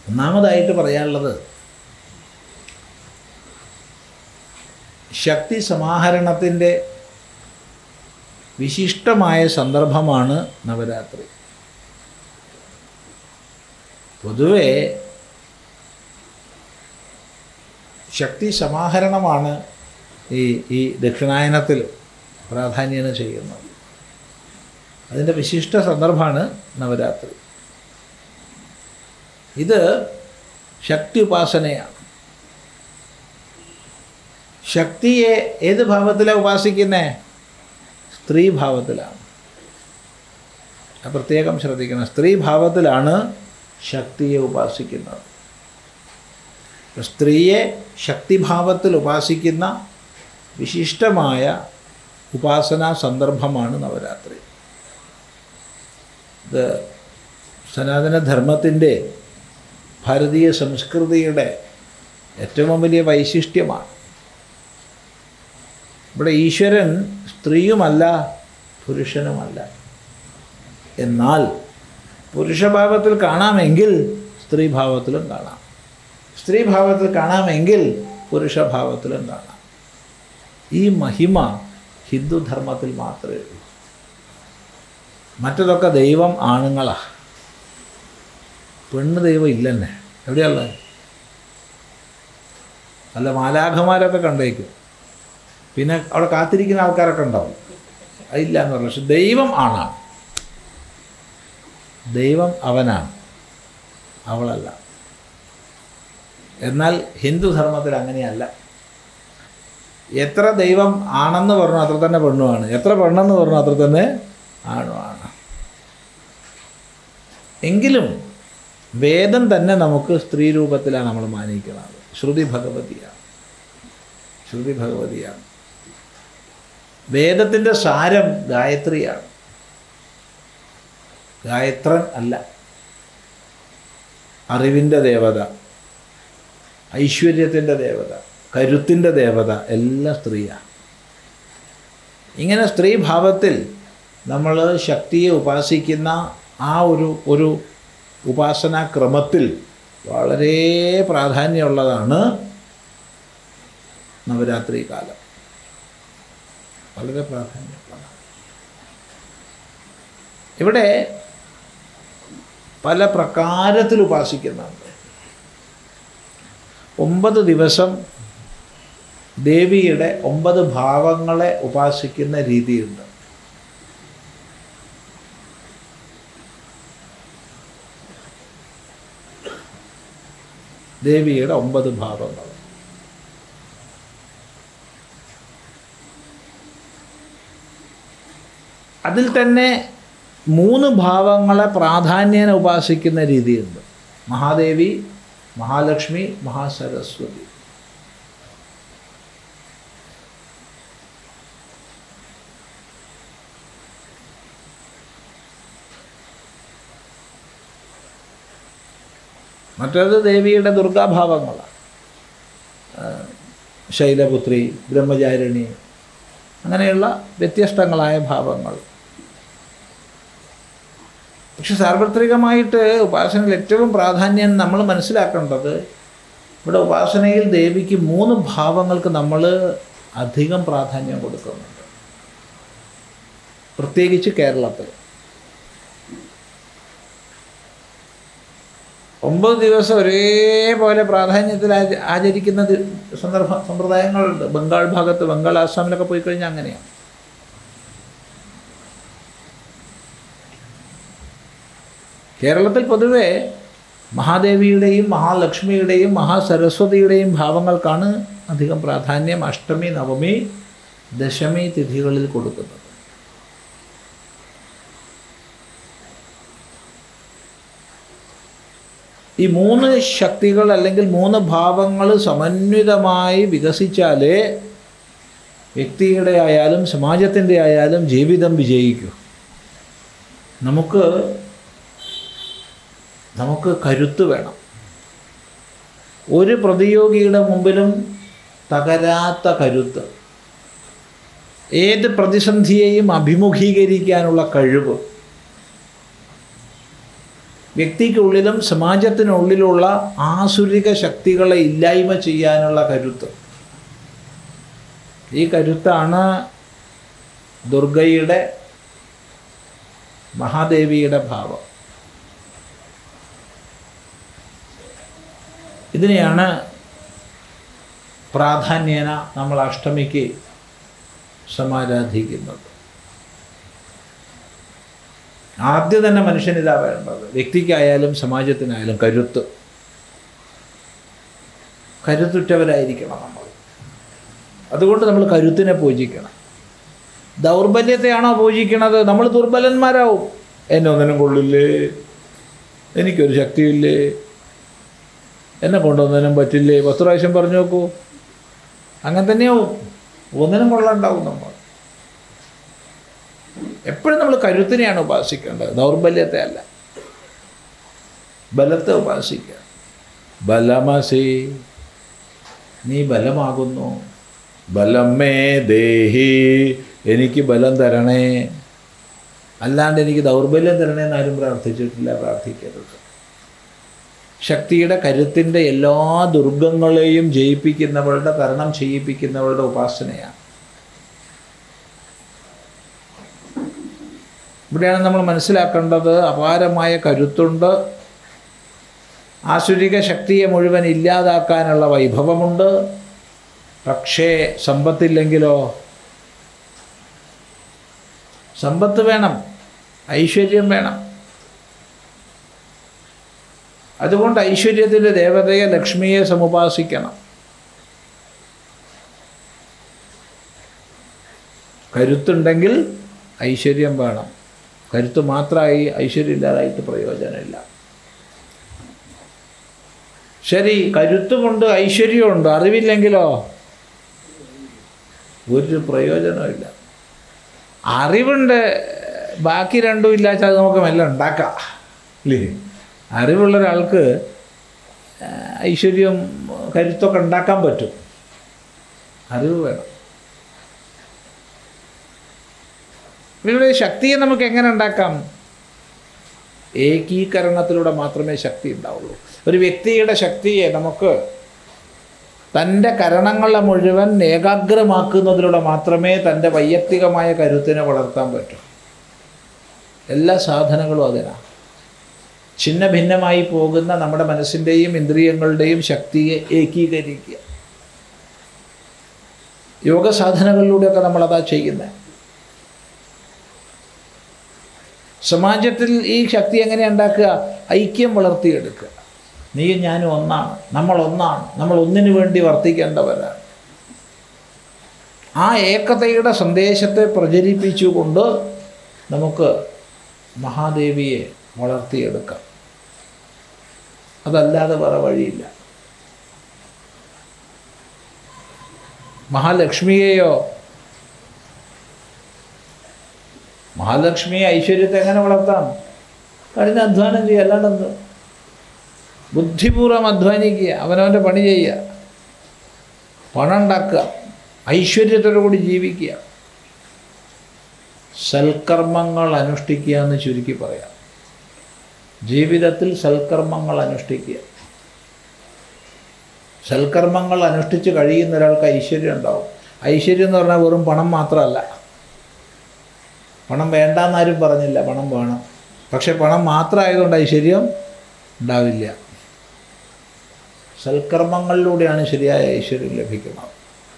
ഒന്നാമതായിട്ട് പറയാനുള്ളത് ശക്തി സമാഹരണത്തിൻ്റെ വിശിഷ്ടമായ സന്ദർഭമാണ് നവരാത്രി പൊതുവെ ശക്തി സമാഹരണമാണ് ഈ ഈ ദക്ഷിണായനത്തിൽ പ്രാധാന്യം ചെയ്യുന്നത് അതിൻ്റെ വിശിഷ്ട സന്ദർഭമാണ് നവരാത്രി ഇത് ശക്തി ഉപാസനയാണ് ശക്തിയെ ഏത് ഭാവത്തിലാണ് ഉപാസിക്കുന്നത് സ്ത്രീ ഭാവത്തിലാണ് അത് പ്രത്യേകം ശ്രദ്ധിക്കണം സ്ത്രീ ഭാവത്തിലാണ് ശക്തിയെ ഉപാസിക്കുന്നത് സ്ത്രീയെ ശക്തിഭാവത്തിൽ ഉപാസിക്കുന്ന വിശിഷ്ടമായ ഉപാസനാ സന്ദർഭമാണ് നവരാത്രി ഇത് സനാതനധർമ്മത്തിൻ്റെ ഭാരതീയ സംസ്കൃതിയുടെ ഏറ്റവും വലിയ വൈശിഷ്ട്യമാണ് ഇവിടെ ഈശ്വരൻ സ്ത്രീയുമല്ല പുരുഷനുമല്ല എന്നാൽ പുരുഷഭാവത്തിൽ കാണാമെങ്കിൽ സ്ത്രീഭാവത്തിലും കാണാം സ്ത്രീഭാവത്തിൽ കാണാമെങ്കിൽ പുരുഷഭാവത്തിലും കാണാം ഈ മഹിമ ഹിന്ദുധർമ്മത്തിൽ മാത്രമേ ഉള്ളൂ മറ്റതൊക്കെ ദൈവം ആണുങ്ങളാ പെണ്ണ് ദൈവം ഇല്ലെന്നെ എവിടെയുള്ളത് അല്ല മാലാഖമാരൊക്കെ കണ്ടേക്കും പിന്നെ അവിടെ കാത്തിരിക്കുന്ന ആൾക്കാരൊക്കെ ഉണ്ടാവും അതില്ല എന്ന് പറഞ്ഞു പക്ഷെ ദൈവം ആണാണ് ദൈവം അവനാണ് അവളല്ല എന്നാൽ ഹിന്ദു ധർമ്മത്തിൽ അങ്ങനെയല്ല എത്ര ദൈവം ആണെന്ന് പറഞ്ഞു അത്ര തന്നെ പെണ്ണുമാണ് എത്ര പെണ്ണെന്ന് പറഞ്ഞു അത്ര തന്നെ ആണുമാണ് എങ്കിലും വേദം തന്നെ നമുക്ക് സ്ത്രീ രൂപത്തിലാണ് നമ്മൾ മാനിക്കുന്നത് ശ്രുതി ഭഗവതിയാണ് ശ്രുതി ഭഗവതിയാണ് വേദത്തിൻ്റെ സാരം ഗായത്രിയാണ് ഗായത്രൻ അല്ല അറിവിൻ്റെ ദേവത ഐശ്വര്യത്തിൻ്റെ ദേവത കരുത്തിൻ്റെ ദേവത എല്ലാം സ്ത്രീയാണ് ഇങ്ങനെ സ്ത്രീഭാവത്തിൽ നമ്മൾ ശക്തിയെ ഉപാസിക്കുന്ന ആ ഒരു ഒരു ഉപാസനാ ക്രമത്തിൽ വളരെ പ്രാധാന്യമുള്ളതാണ് നവരാത്രി കാലം വളരെ പ്രാധാന്യമുള്ളതാണ് ഇവിടെ പല പ്രകാരത്തിൽ ഉപാസിക്കുന്നുണ്ട് ഒമ്പത് ദിവസം ദേവിയുടെ ഒമ്പത് ഭാവങ്ങളെ ഉപാസിക്കുന്ന രീതിയുണ്ട് ദേവിയുടെ ഒമ്പത് ഭാവങ്ങൾ അതിൽ തന്നെ മൂന്ന് ഭാവങ്ങളെ പ്രാധാന്യേന ഉപാസിക്കുന്ന രീതിയുണ്ട് മഹാദേവി മഹാലക്ഷ്മി മഹാസരസ്വതി മറ്റേത് ദേവിയുടെ ദുർഗാഭാവങ്ങളാണ് ആ, ശൈലപുത്രി ബ്രഹ്മചാരിണി അങ്ങനെയുള്ള വ്യത്യസ്തങ്ങളായ ഭാവങ്ങൾ പക്ഷെ സാർവത്രികമായിട്ട് ഉപാസനയിൽ ഏറ്റവും പ്രാധാന്യം നമ്മൾ മനസ്സിലാക്കേണ്ടത് ഇവിടെ ഉപാസനയിൽ ദേവിക്ക് മൂന്ന് ഭാവങ്ങൾക്ക് നമ്മൾ അധികം പ്രാധാന്യം കൊടുക്കുന്നുണ്ട് പ്രത്യേകിച്ച് കേരളത്തിൽ ഒമ്പത് ദിവസം ഒരേപോലെ പ്രാധാന്യത്തിൽ ആച- ആചരിക്കുന്ന ദി- സന്ദർഭ സമ്പ്രദായങ്ങളുണ്ട് ബംഗാൾ ഭാഗത്ത് ബംഗാൾ ആസാമിലൊക്കെ പോയി കഴിഞ്ഞാൽ അങ്ങനെയാണ് കേരളത്തിൽ പൊതുവെ മഹാദേവിയുടെയും മഹാലക്ഷ്മിയുടെയും മഹാസരസ്വതിയുടെയും ഭാവങ്ങൾക്കാണ് അധികം പ്രാധാന്യം അഷ്ടമി നവമി ദശമി തിഥികളിൽ കൊടുക്കുന്നത് ഈ മൂന്ന് ശക്തികൾ അല്ലെങ്കിൽ മൂന്ന് ഭാവങ്ങൾ സമന്വിതമായി വികസിച്ചാലേ വ്യക്തിയുടെ ആയാലും സമാജത്തിൻ്റെ ആയാലും ജീവിതം വിജയിക്കൂ നമുക്ക് നമുക്ക് കരുത്ത് വേണം ഒരു പ്രതിയോഗിയുടെ മുമ്പിലും തകരാത്ത കരുത്ത് ഏത് പ്രതിസന്ധിയെയും അഭിമുഖീകരിക്കാനുള്ള കഴിവ് വ്യക്തിക്കുള്ളിലും സമാജത്തിനുള്ളിലുള്ള ആസുരിക ശക്തികളെ ഇല്ലായ്മ ചെയ്യാനുള്ള കരുത്ത് ഈ കരുത്താണ് ദുർഗയുടെ മഹാദേവിയുടെ ഭാവം ഇതിനെയാണ് പ്രാധാന്യേന നമ്മൾ അഷ്ടമിക്ക് സമാരാധിക്കുന്നത് ആദ്യം തന്നെ മനുഷ്യന് ഇതാ വേണ്ടത് വ്യക്തിക്കായാലും സമാജത്തിനായാലും കരുത്ത് കരുത്തുറ്റവരായിരിക്കണം നമ്മൾ അതുകൊണ്ട് നമ്മൾ കരുത്തിനെ പൂജിക്കണം ദൗർബല്യത്തെയാണോ പൂജിക്കണത് നമ്മൾ ദുർബലന്മാരാവും എന്നെ ഒന്നിനും കൊള്ളില്ലേ എനിക്കൊരു ശക്തിയില്ലേ എന്നെ കൊണ്ടൊന്നിനും പറ്റില്ലേ പത്ത് പ്രാവശ്യം പറഞ്ഞു നോക്കൂ അങ്ങനെ തന്നെയാവും ഒന്നിനും കൊള്ളണ്ടാവും നമ്മൾ എപ്പോഴും നമ്മൾ കരുത്തിനെയാണ് ഉപാസിക്കേണ്ടത് ദൗർബല്യത്തെ അല്ല ബലത്തെ ഉപാസിക്കുക ബലമസി നീ ബലമാകുന്നു ബലമേ ദേഹി എനിക്ക് ബലം തരണേ അല്ലാണ്ട് എനിക്ക് ദൗർബല്യം തരണേ എന്നാരും പ്രാർത്ഥിച്ചിട്ടില്ല പ്രാർത്ഥിക്കരുത് ശക്തിയുടെ കരുത്തിൻ്റെ എല്ലാ ദുർഗങ്ങളെയും ജയിപ്പിക്കുന്നവളുടെ തരണം ചെയ്യിപ്പിക്കുന്നവളുടെ ഉപാസനയാണ് ഇവിടെയാണ് നമ്മൾ മനസ്സിലാക്കേണ്ടത് അപാരമായ കരുത്തുണ്ട് ആസുരിക ശക്തിയെ മുഴുവൻ ഇല്ലാതാക്കാനുള്ള വൈഭവമുണ്ട് പക്ഷേ സമ്പത്തില്ലെങ്കിലോ സമ്പത്ത് വേണം ഐശ്വര്യം വേണം അതുകൊണ്ട് ഐശ്വര്യത്തിൻ്റെ ദേവതയെ ലക്ഷ്മിയെ സമുപാസിക്കണം കരുത്തുണ്ടെങ്കിൽ ഐശ്വര്യം വേണം കരുത്ത് മാത്രമായി ഐശ്വര്യം ഇല്ലാതായിട്ട് പ്രയോജനമില്ല ശരി കരുത്തുമുണ്ട് ഐശ്വര്യമുണ്ട് അറിവില്ലെങ്കിലോ ഒരു പ്രയോജനമില്ല അറിവുണ്ട് ബാക്കി രണ്ടും ഇല്ലാച്ച അത് നമുക്ക് മെല്ലെ ഉണ്ടാക്കാം ഇല്ലേ അറിവുള്ള ഒരാൾക്ക് ഐശ്വര്യം കരുത്തൊക്കെ ഉണ്ടാക്കാൻ പറ്റും അറിവ് വേണം ഇവിടെ ശക്തിയെ നമുക്ക് എങ്ങനെ ഉണ്ടാക്കാം ഏകീകരണത്തിലൂടെ മാത്രമേ ശക്തി ഉണ്ടാവുള്ളൂ ഒരു വ്യക്തിയുടെ ശക്തിയെ നമുക്ക് തൻ്റെ കരണങ്ങളെ മുഴുവൻ ഏകാഗ്രമാക്കുന്നതിലൂടെ മാത്രമേ തൻ്റെ വൈയക്തികമായ കരുത്തിനെ വളർത്താൻ പറ്റൂ എല്ലാ സാധനങ്ങളും അതിനാണ് ഛിന്ന ഭിന്നമായി പോകുന്ന നമ്മുടെ മനസ്സിൻ്റെയും ഇന്ദ്രിയങ്ങളുടെയും ശക്തിയെ ഏകീകരിക്കുക യോഗ സാധനങ്ങളിലൂടെയൊക്കെ നമ്മളതാ ചെയ്യുന്നത് സമാജത്തിൽ ഈ ശക്തി എങ്ങനെ ഉണ്ടാക്കുക ഐക്യം വളർത്തിയെടുക്കുക നീയും ഞാനും ഒന്നാണ് നമ്മൾ ഒന്നാണ് നമ്മൾ ഒന്നിനു വേണ്ടി വർത്തിക്കേണ്ടവരാണ് ആ ഏകതയുടെ സന്ദേശത്തെ പ്രചരിപ്പിച്ചുകൊണ്ട് നമുക്ക് മഹാദേവിയെ വളർത്തിയെടുക്കാം അതല്ലാതെ വേറെ വഴിയില്ല മഹാലക്ഷ്മിയെയോ മഹാലക്ഷ്മിയെ ഐശ്വര്യത്തെ എങ്ങനെ വളർത്താം കഠിന അധ്വാനം ചെയ്യുക അല്ലാണ്ടെന്ത് ബുദ്ധിപൂർവ്വം അധ്വാനിക്കുക അവനവൻ്റെ പണി ചെയ്യുക പണം ഉണ്ടാക്കുക ഐശ്വര്യത്തോടു കൂടി ജീവിക്കുക സൽക്കർമ്മങ്ങൾ അനുഷ്ഠിക്കുക എന്ന് ചുരുക്കി പറയാം ജീവിതത്തിൽ സൽക്കർമ്മങ്ങൾ അനുഷ്ഠിക്കുക സൽക്കർമ്മങ്ങൾ അനുഷ്ഠിച്ച് കഴിയുന്ന ഒരാൾക്ക് ഐശ്വര്യം ഉണ്ടാവും ഐശ്വര്യം എന്ന് പറഞ്ഞാൽ വെറും പണം മാത്രമല്ല പണം വേണ്ടാന്നാരും പറഞ്ഞില്ല പണം വേണം പക്ഷെ പണം മാത്രമായതുകൊണ്ട് ഐശ്വര്യം ഉണ്ടാവില്ല സൽക്കർമ്മങ്ങളിലൂടെയാണ് ശരിയായ ഐശ്വര്യം ലഭിക്കുന്നത്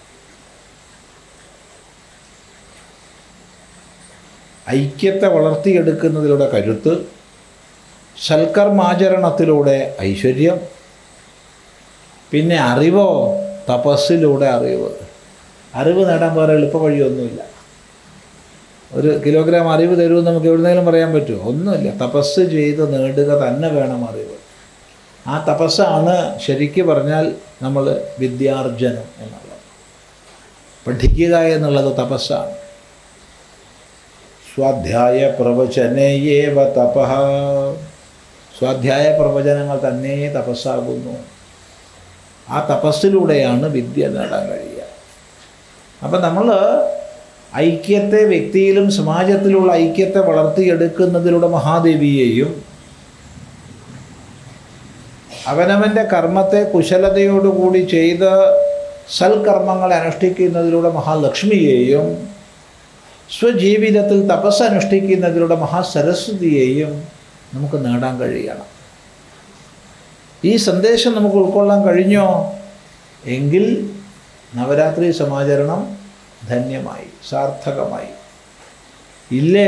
ഐക്യത്തെ വളർത്തിയെടുക്കുന്നതിലൂടെ കരുത്ത് സൽക്കർമാചരണത്തിലൂടെ ഐശ്വര്യം പിന്നെ അറിവോ തപസ്സിലൂടെ അറിവ് അറിവ് നേടാൻ വേറെ എളുപ്പ വഴിയൊന്നുമില്ല ഒരു കിലോഗ്രാം അറിവ് തരുമെന്ന് നമുക്ക് എവിടുന്നെങ്കിലും പറയാൻ പറ്റുമോ ഒന്നുമില്ല തപസ് ചെയ്ത് നേടുക തന്നെ വേണം അറിവ് ആ തപസ്സാണ് ശരിക്ക് പറഞ്ഞാൽ നമ്മൾ വിദ്യാർജനം എന്നുള്ളത് പഠിക്കുക എന്നുള്ളത് തപസ്സാണ് സ്വാധ്യായ പ്രവചനയേവ തപഃ സ്വാധ്യായ പ്രവചനങ്ങൾ തന്നെ തപസ്സാകുന്നു ആ തപസ്സിലൂടെയാണ് വിദ്യ നേടാൻ കഴിയുക അപ്പം നമ്മൾ ഐക്യത്തെ വ്യക്തിയിലും സമാജത്തിലുള്ള ഐക്യത്തെ വളർത്തിയെടുക്കുന്നതിലൂടെ മഹാദേവിയെയും അവനവൻ്റെ കർമ്മത്തെ കുശലതയോടുകൂടി ചെയ്ത് സൽക്കർമ്മങ്ങൾ അനുഷ്ഠിക്കുന്നതിലൂടെ മഹാലക്ഷ്മിയെയും സ്വജീവിതത്തിൽ തപസ് അനുഷ്ഠിക്കുന്നതിലൂടെ മഹാസരസ്വതിയെയും നമുക്ക് നേടാൻ കഴിയണം ഈ സന്ദേശം നമുക്ക് ഉൾക്കൊള്ളാൻ കഴിഞ്ഞോ എങ്കിൽ നവരാത്രി സമാചരണം ധന്യമായി സാർത്ഥകമായി ഇല്ലേ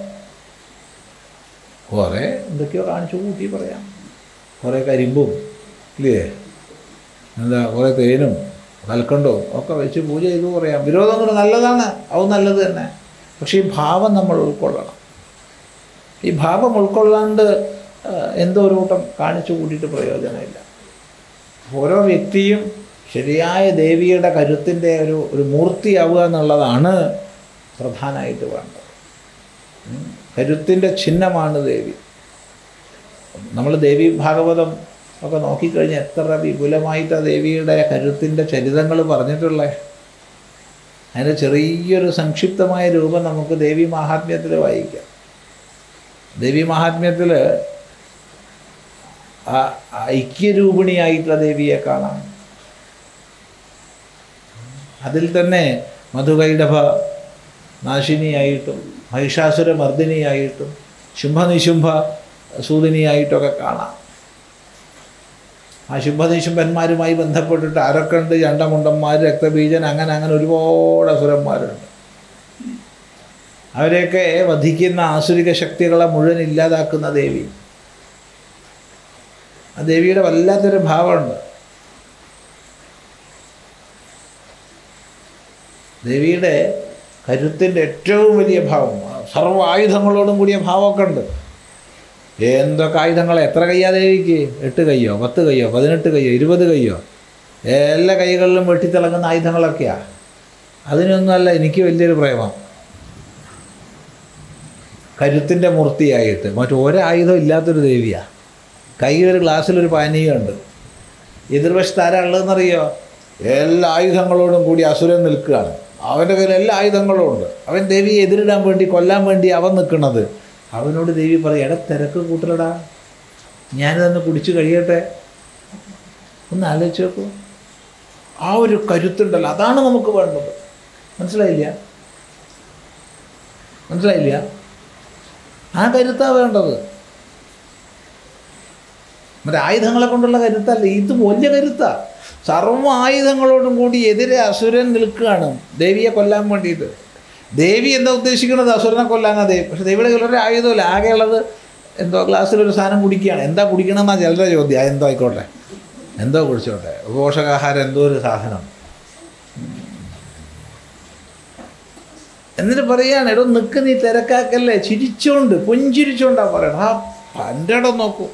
കുറേ എന്തൊക്കെയോ കാണിച്ചു കൂട്ടി പറയാം കുറേ കരിമ്പും ഇല്ലേ എന്താ കുറേ തേനും കൽക്കണ്ടവും ഒക്കെ വെച്ച് പൂജ ചെയ്തു പറയാം വിരോധങ്ങൾ നല്ലതാണ് അത് നല്ലത് തന്നെ പക്ഷേ ഈ ഭാവം നമ്മൾ ഉൾക്കൊള്ളണം ഈ ഭാവം ഉൾക്കൊള്ളാണ്ട് ആ, എന്തോ ഒരു കൂട്ടം കാണിച്ചു കൂട്ടിയിട്ട് പ്രയോജനമില്ല ഓരോ വ്യക്തിയും ശരിയായ ദേവിയുടെ കരുത്തിൻ്റെ ഒരു ഒരു മൂർത്തിയാവുക എന്നുള്ളതാണ് പ്രധാനമായിട്ട് വേണ്ടത് ഉം. കരുത്തിൻ്റെ ചിഹ്നമാണ് ദേവി നമ്മൾ ദേവി ഭാഗവതം ഒക്കെ നോക്കിക്കഴിഞ്ഞാൽ എത്ര വിപുലമായിട്ട് ദേവിയുടെ കരുത്തിൻ്റെ ചരിതങ്ങൾ പറഞ്ഞിട്ടുള്ളേ അതിൻ്റെ ചെറിയൊരു സംക്ഷിപ്തമായ രൂപം നമുക്ക് ദേവി മാഹാത്മ്യത്തിൽ വായിക്കാം ദേവി മാഹാത്മ്യത്തിൽ ആ ഐക്യരൂപിണിയായിട്ടുള്ള ദേവിയെ കാണാം അതിൽ തന്നെ മധുകൈഡഭ നാശിനിയായിട്ടും മഹിഷാസുര മർദിനിയായിട്ടും ശുംഭനിശുംഭ സൂദിനിയായിട്ടൊക്കെ കാണാം ആ ശുംഭനിശുംഭന്മാരുമായി ബന്ധപ്പെട്ടിട്ട് ആരൊക്കെ ഉണ്ട് ചണ്ടമുണ്ടന്മാർ രക്തബീജൻ അങ്ങനെ അങ്ങനെ ഒരുപാട് അസുരന്മാരുണ്ട് അവരെയൊക്കെ വധിക്കുന്ന ആസുരിക ശക്തികളെ മുഴുവൻ ഇല്ലാതാക്കുന്ന ദേവി ആ ദേവിയുടെ വല്ലാത്തൊരു ഭാവമുണ്ട് ദേവിയുടെ കരുത്തിൻ്റെ ഏറ്റവും വലിയ ഭാവം സർവ്വ ആയുധങ്ങളോടും കൂടിയ ഭാവമൊക്കെ ഉണ്ട് എന്തൊക്കെ ആയുധങ്ങൾ എത്ര കയ്യാ ദേവിക്ക് എട്ട് കയ്യോ പത്ത് കയ്യോ പതിനെട്ട് കയ്യോ ഇരുപത് കയ്യോ എല്ലാ കൈകളിലും വെട്ടിത്തിളങ്ങുന്ന ആയുധങ്ങളൊക്കെയാ അതിനൊന്നുമല്ല എനിക്ക് വലിയൊരു പ്രേമം കരുത്തിൻ്റെ മൂർത്തിയായിട്ട് മറ്റു ഒരായുധം ഇല്ലാത്തൊരു ദേവിയാണ് കയ്യിൽ ഒരു ഗ്ലാസ്സിലൊരു പാനീയമുണ്ട് എതിർവശത്ത് ആരാ ഉള്ളതെന്നറിയോ എല്ലാ ആയുധങ്ങളോടും കൂടി അസുരൻ നിൽക്കുകയാണ് അവൻ്റെ കയ്യിൽ എല്ലാ ആയുധങ്ങളും ഉണ്ട് അവൻ ദേവിയെ എതിരിടാൻ വേണ്ടി കൊല്ലാൻ വേണ്ടി അവൻ നിൽക്കുന്നത് അവനോട് ദേവി പറയും എടാ തിരക്ക് കൂട്ടലടാ ഞാനിതൊന്ന് കുടിച്ച് കഴിയട്ടെ ഒന്ന് ആലോചിച്ച് നോക്കൂ ആ ഒരു കരുത്തുണ്ടല്ലോ അതാണ് നമുക്ക് വേണ്ടത് മനസ്സിലായില്ല മനസ്സിലായില്ല ആ കരുത്താ വേണ്ടത് മറ്റേ ആയുധങ്ങളെ കൊണ്ടുള്ള കരുത്തല്ല ഇത് വലിയ കരുത്താ സർവ്വ ആയുധങ്ങളോടും കൂടി എതിരെ അസുരൻ നിൽക്കുകയാണ് ദേവിയെ കൊല്ലാൻ വേണ്ടിയിട്ട് ദേവി എന്താ ഉദ്ദേശിക്കുന്നത് അസുരനെ കൊല്ലാനാ ദേവി പക്ഷെ ദേവിയുടെ കയ്യിൽ ഒരു ആയുധമില്ല ആകെയുള്ളത് എന്തോ ഗ്ലാസ്സിലൊരു സാധനം കുടിക്കുകയാണ് എന്താ കുടിക്കണമെന്നാണ് ചിലരുടെ ചോദ്യം ആ എന്തോ ആയിക്കോട്ടെ എന്തോ കുടിച്ചോട്ടെ പോഷകാഹാരം എന്തോ ഒരു സാധനം എന്നിട്ട് പറയാണ് എടോ നിൽക്ക് നീ തിരക്കാക്കല്ലേ ചിരിച്ചോണ്ട് പുഞ്ചിരിച്ചോണ്ടാ പറയണം ആ പൻ്റെ ഇടം നോക്കൂ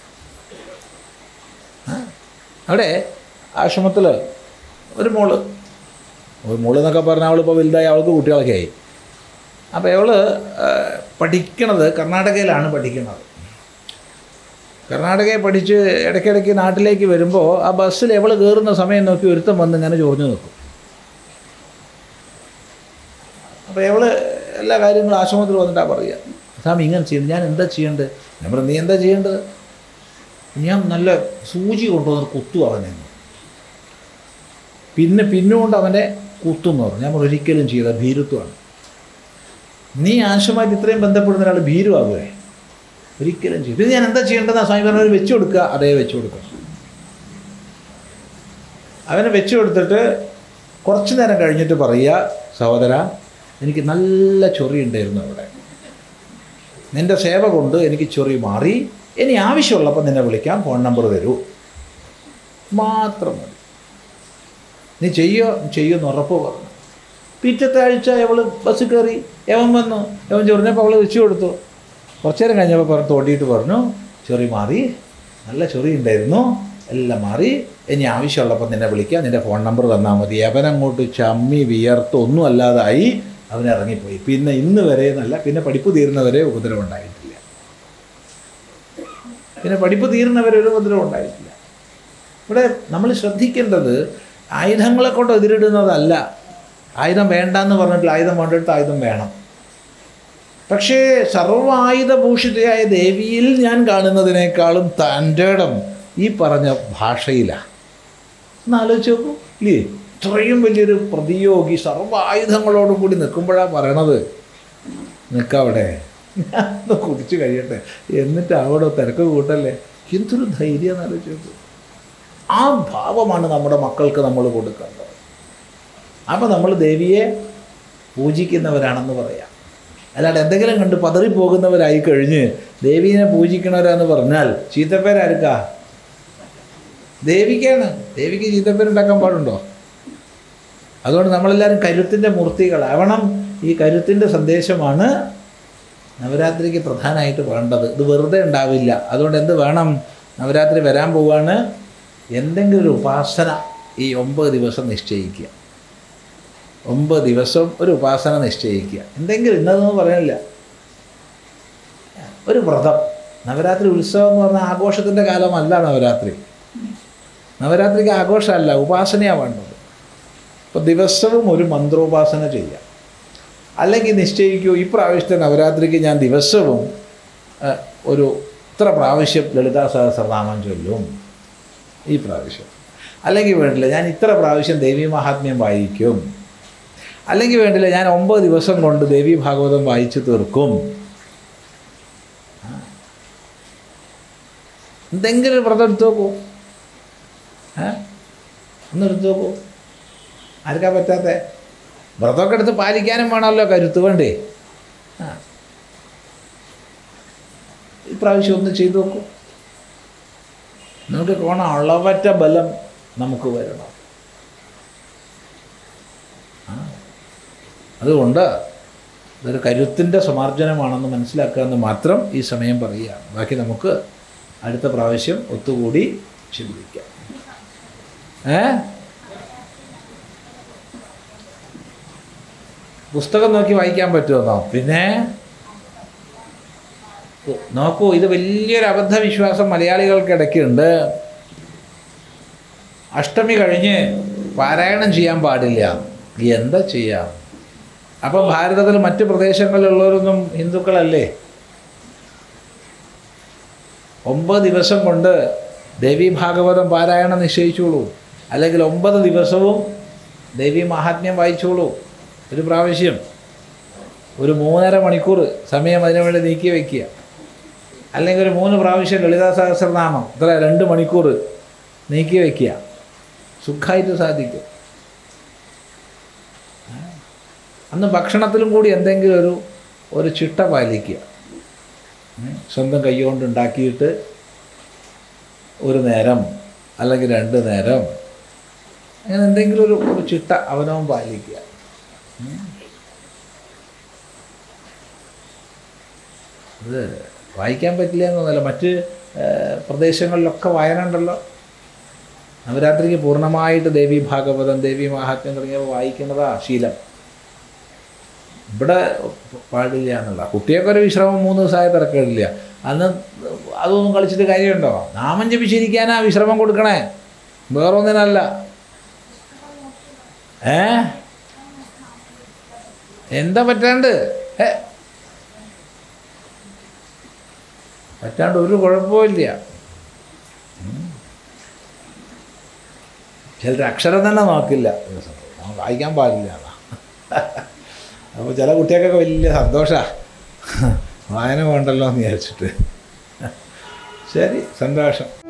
ആ, അവിടെ ആശ്രമത്തിൽ ഒരു മോള് ഒരു മോള് എന്നൊക്കെ പറഞ്ഞാൽ അവളിപ്പോൾ വലുതായി അവൾക്ക് കുട്ടികളൊക്കെ ആയി അപ്പോൾ അവൾ പഠിക്കണത് കർണാടകയിലാണ് പഠിക്കുന്നത് കർണാടകയിൽ പഠിച്ച് ഇടയ്ക്കിടയ്ക്ക് നാട്ടിലേക്ക് വരുമ്പോൾ ആ ബസ്സിൽ എവൾ കയറുന്ന സമയം നോക്കി ഒരുത്തം വന്ന് ഇങ്ങനെ ചൊറിഞ്ഞു നിൽക്കും അപ്പോൾ എവള് എല്ലാ കാര്യങ്ങളും ആശ്രമത്തിൽ വന്നിട്ടാണ് പറയുക സ്വാമി ഇങ്ങനെ ചെയ്യുന്നത് ഞാൻ എന്താ ചെയ്യേണ്ടത് ഞാൻ പറഞ്ഞു നീ എന്താ ചെയ്യേണ്ടത് ഞാൻ നല്ല സൂചി കൊണ്ടുവന്ന് കുത്തു അവനെ പിന്നെ പിന്നുകൊണ്ട് അവനെ കുത്തുന്നു പറഞ്ഞു ഞാൻ പറഞ്ഞു, ഒരിക്കലും ചെയ്ത ഭീരുത്വമാണ് നീ ആശുമായിട്ട് ഇത്രയും ബന്ധപ്പെടുന്ന ഒരാൾ ഭീരുവാകുവേ ഒരിക്കലും ചെയ്യും ഇത് ഞാൻ എന്താ ചെയ്യേണ്ടത് സ്വാമി പറഞ്ഞവർ വെച്ചു കൊടുക്കുക അതേ വെച്ചു കൊടുക്കുക അവനെ വെച്ചു കൊടുത്തിട്ട് കുറച്ച് നേരം കഴിഞ്ഞിട്ട് പറയുക സഹോദര എനിക്ക് നല്ല ചൊറി ഉണ്ടായിരുന്നു അവിടെ നിൻ്റെ സേവ കൊണ്ട് എനിക്ക് ചൊറി മാറി ഇനി ആവശ്യമുള്ളപ്പോൾ നിന്നെ വിളിക്കാം ഫോൺ നമ്പർ തരൂ മാത്രം മതി നീ ചെയ്യോ ചെയ്യുമെന്ന് ഉറപ്പ് പറഞ്ഞു പിറ്റത്തെ ആഴ്ച അവൾ ബസ്സിൽ കയറി യവൻ വന്നു യവൻ ചൊറിഞ്ഞപ്പോൾ അവൾ വെച്ചു കൊടുത്തു കുറച്ചു നേരം കഴിഞ്ഞപ്പോൾ പറഞ്ഞു തോണ്ടിയിട്ട് പറഞ്ഞു ചൊറി മാറി നല്ല ചൊറി ഉണ്ടായിരുന്നു എല്ലാം മാറി ഇനി ആവശ്യമുള്ളപ്പോൾ നിന്നെ വിളിക്കാം നിൻ്റെ ഫോൺ നമ്പർ തന്നാൽ മതി അവനങ്ങോട്ട് ചമ്മി വിയർത്ത് ഒന്നും അല്ലാതായി അവൻ ഇറങ്ങിപ്പോയി പിന്നെ ഇന്ന് വരെ എന്നല്ല പിന്നെ പഠിപ്പ് തീരുന്നവരെ ഉപദ്രവം ഉണ്ടായിട്ടില്ല പിന്നെ പഠിപ്പ് തീരുന്നവരെ ഒരു ഉപദ്രവം ഉണ്ടായിട്ടില്ല ഇവിടെ നമ്മൾ ശ്രദ്ധിക്കേണ്ടത് ആയുധങ്ങളെ കൊണ്ട് എതിരിടുന്നതല്ല ആയുധം വേണ്ടെന്ന് പറഞ്ഞിട്ട് ആയുധം വേണ്ടിട്ട് ആയുധം വേണം പക്ഷേ സർവ്വ ആയുധഭൂഷിതയായ ദേവിയിൽ ഞാൻ കാണുന്നതിനേക്കാളും തൻ്റെ ഇടം ഈ പറഞ്ഞ ഭാഷയിലാണ് ഒന്ന് ആലോചിച്ച് നോക്കൂ ഇല്ലേ ഇത്രയും വലിയൊരു പ്രതിയോഗി സർവ്വ ആയുധങ്ങളോടും കൂടി നിൽക്കുമ്പോഴാണ് പറയണത് നിൽക്കവിടെ ഞാനൊന്ന് കുടിച്ച് കഴിയട്ടെ എന്നിട്ട് അവിടെ തിരക്ക് കൂട്ടല്ലേ എന്തൊരു ധൈര്യം എന്ന് ആലോചിച്ച് നോക്കൂ ആ ഭാവമാണ് നമ്മുടെ മക്കൾക്ക് നമ്മൾ കൊടുക്കേണ്ടത് അപ്പോൾ നമ്മൾ ദേവിയെ പൂജിക്കുന്നവരാണെന്ന് പറയാം അല്ലാണ്ട് എന്തെങ്കിലും കണ്ട് പതറിപ്പോകുന്നവരായി കഴിഞ്ഞ് ദേവീനെ പൂജിക്കണവരാന്ന് പറഞ്ഞാൽ ചീത്തപ്പേരാർക്കാ ദേവിക്കാണ് ദേവിക്ക് ചീത്തപ്പേരുണ്ടാക്കാൻ പാടുണ്ടോ അതുകൊണ്ട് നമ്മളെല്ലാവരും കരുത്തിൻ്റെ മൂർത്തികളാവണം ഈ കരുത്തിൻ്റെ സന്ദേശമാണ് നവരാത്രിക്ക് പ്രധാനമായിട്ട് വേണ്ടത് ഇത് വെറുതെ ഉണ്ടാവില്ല അതുകൊണ്ട് എന്ത് വേണം നവരാത്രി വരാൻ പോവുകയാണ് എന്തെങ്കിലും ഒരു ഉപാസന ഈ ഒമ്പത് ദിവസം നിശ്ചയിക്കുക ഒമ്പത് ദിവസം ഒരു ഉപാസന നിശ്ചയിക്കുക എന്തെങ്കിലും ഇന്നതെന്ന് പറയാനില്ല ഒരു വ്രതം നവരാത്രി ഉത്സവം എന്ന് പറഞ്ഞാൽ ആഘോഷത്തിൻ്റെ കാലമല്ല നവരാത്രി നവരാത്രിക്ക് ആഘോഷമല്ല ഉപാസനയാണ് വേണ്ടത് അപ്പോൾ ദിവസവും ഒരു മന്ത്രോപാസന ചെയ്യാം അല്ലെങ്കിൽ നിശ്ചയിക്കൂ ഈ പ്രാവശ്യത്തെ നവരാത്രിക്ക് ഞാൻ ദിവസവും ഏഹ്, ഒരു ഇത്ര പ്രാവശ്യം ലളിതാ സഹസ്രനാമം ചൊല്ലും ഈ പ്രാവശ്യം അല്ലെങ്കിൽ വേണ്ടില്ല ഞാൻ ഇത്ര പ്രാവശ്യം ദേവി മഹാത്മ്യം വായിക്കും അല്ലെങ്കിൽ വേണ്ടില്ല ഞാൻ ഒമ്പത് ദിവസം കൊണ്ട് ദേവി ഭാഗവതം വായിച്ചു തീർക്കും ആ. എന്തെങ്കിലും ഒരു വ്രതം എടുത്തു നോക്കൂ ഏ ഒന്ന് എടുത്തു നോക്കൂ ആർക്കാ പറ്റാത്ത വ്രതമൊക്കെ എടുത്ത് പാലിക്കാനും വേണമല്ലോ കരുത്ത് വേണ്ടേ ആ ഇപ്രാവശ്യം ഒന്ന് ചെയ്തു നോക്കൂ നമുക്ക് കോണ അളവറ്റ ബലം നമുക്ക് വരണം ആ. അതുകൊണ്ട് ഇതൊരു കരുത്തിൻ്റെ സമാർജനമാണെന്ന് മനസ്സിലാക്കുക എന്ന് മാത്രം ഈ സമയം പറയുകയാണ് ബാക്കി നമുക്ക് അടുത്ത പ്രാവശ്യം ഒത്തുകൂടി ചിന്തിക്കാം ഏ പുസ്തകം നോക്കി വായിക്കാൻ പറ്റുമെന്നോ പിന്നെ നോക്കൂ ഇത് വലിയൊരു അബദ്ധവിശ്വാസം മലയാളികൾക്കിടയ്ക്കുണ്ട് അഷ്ടമി കഴിഞ്ഞ് പാരായണം ചെയ്യാൻ പാടില്ല എന്താ ചെയ്യാം അപ്പം ഭാരതത്തിൽ മറ്റ് പ്രദേശങ്ങളിലുള്ളവരൊന്നും ഹിന്ദുക്കളല്ലേ ഒമ്പത് ദിവസം കൊണ്ട് ദേവി ഭാഗവതം പാരായണം നിശ്ചയിച്ചോളൂ അല്ലെങ്കിൽ ഒമ്പത് ദിവസവും ദേവി മഹാത്മ്യം വായിച്ചോളൂ ഒരു പ്രാവശ്യം ഒരു മൂന്നര മണിക്കൂർ സമയം അതിനു വേണ്ടി നീക്കി വയ്ക്കുക അല്ലെങ്കിൽ ഒരു മൂന്ന് പ്രാവശ്യം ലളിതാ സഹസ്രനാമം ഇത്ര രണ്ട് മണിക്കൂർ നീക്കി വയ്ക്കുക സുഖമായിട്ട് സാധിക്കും അന്ന് ഭക്ഷണത്തിലും കൂടി എന്തെങ്കിലും ഒരു ഒരു ചിട്ട പാലിക്കുക ഉം. സ്വന്തം കൈകൊണ്ട് ഉണ്ടാക്കിയിട്ട് ഒരു നേരം അല്ലെങ്കിൽ രണ്ട് നേരം അങ്ങനെ എന്തെങ്കിലും ഒരു ഒരു ചിട്ട അവനവൻ പാലിക്കുക ഉം. ഇത് വായിക്കാൻ പറ്റില്ല എന്നൊന്നുമല്ല മറ്റ് ഏഹ്, പ്രദേശങ്ങളിലൊക്കെ വായന ഉണ്ടല്ലോ നവരാത്രിക്ക് പൂർണ്ണമായിട്ട് ദേവി ഭാഗവതം ദേവി മഹാത്മ്യം തുടങ്ങിയവ വായിക്കുന്നതാ ശീലം ഇവിടെ പാടില്ല എന്നുള്ള കുട്ടിയൊക്കെ ഒരു വിശ്രമം മൂന്ന് ദിവസമായ തിരക്കില്ല അന്ന് അതൊന്നും കളിച്ചിട്ട് കാര്യമുണ്ടോ നാമം ജപിച്ചിരിക്കാനാ വിശ്രമം കൊടുക്കണേ വേറൊന്നിനല്ല ഏ എന്താ പറ്റാണ്ട് ഏ പറ്റാണ്ട് ഒരു കുഴപ്പമില്ല ചിലർ അക്ഷരം തന്നെ നോക്കില്ല നമ്മൾ വായിക്കാൻ പാടില്ല എന്നാ. അപ്പോൾ ചില കുട്ടികൾക്കൊക്കെ വലിയ സന്തോഷമാണ് വായന വേണ്ടല്ലോ എന്ന് വിചാരിച്ചിട്ട് ശരി സന്തോഷം